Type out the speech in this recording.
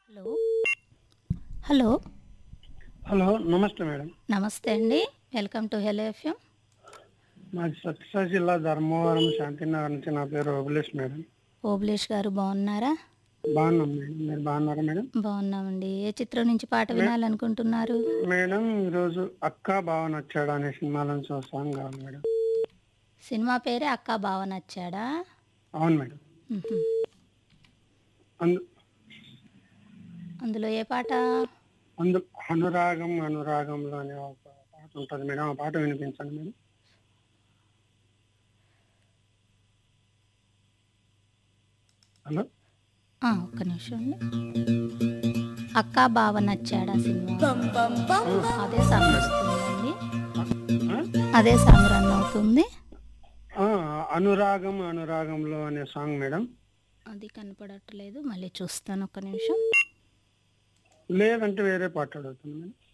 Hello hello hello నమస్తే madam నమస్తే అండి వెల్కమ్ టు హెలో ఎఫ్ఎం మాది సత్యసాయి జిల్లా ధర్మవరం శాంతినగర్ నుంచి నా పేరు ఓబులేష్ మేడం ఓబులేష్ గారు బాగున్నారా బాగున్నాం మేడం మీరు బాగున్నారా మేడం బాగున్నామండి ఏ చిత్రం నుంచి పాట వినాలనుకుంటున్నారు మేడం ఈరోజు అక్క బావ నచ్చాడు అనే సినిమాలో నుంచి ఒక సాంగ్ కావాలి మేడం సినిమా పేరే అక్క బావ నచ్చాడా అవును మేడం మ్హూ. అందు అందులో ఏ పాట అందు అనురాగం అనురాగంలో అనే ఒక పాట ఉంటుంది మేడం ఆ పాట వినిపించండి మేడం హలో ఆ, ఒక్క నిమిషం అండి అక్క బావ నచ్చాడా సినిమా అదే సాంగ్ వస్తుందండి ఆ? అదే సాంగ్ రన్ అవుతుంది ఆ, అనురాగం అనురాగంలో అనే సాంగ్ మేడం అది కనపడట్లేదు మళ్ళీ చూస్తాను ఒక్క నిమిషం లేదంటే వేరే పాట అడుగుతుంది మేడం